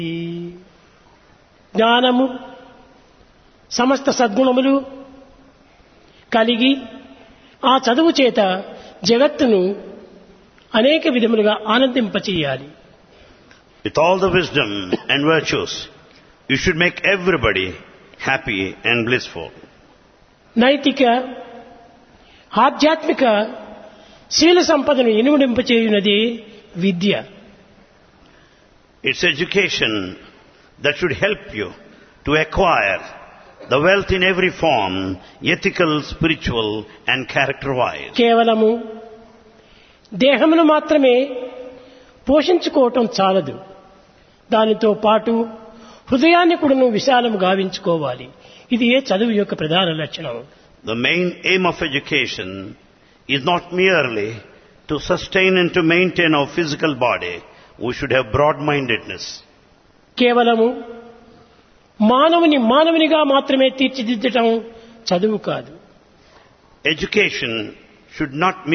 జ్ఞానము సమస్త సద్గుణములు కలిగి ఆ చదువు చేత జగత్తును అనేక విధములుగా ఆనందింపచేయాలి With all the wisdom and virtues, you should make everybody happy and blissful. నైతిక ఆధ్యాత్మిక శీల సంపదను ఇనుమడింపచేయునది విద్య It's education that should help you to acquire the wealth in every form, ethical, spiritual and character-wise. కేవలము దేహమును మాత్రమే పోషించుకోవటం చాలదు దానితో పాటు హృదయాన్ని కూడాను విశాలము గావించుకోవాలి ఇది ఏ చదువు యొక్క ప్రధాన లక్షణం The main aim of education is not merely to sustain and to maintain our physical body. We should have broad-mindedness. కేవలము మానవుని మానవునిగా మాత్రమే తీర్చిదిద్దటం చదువు కాదు Education should not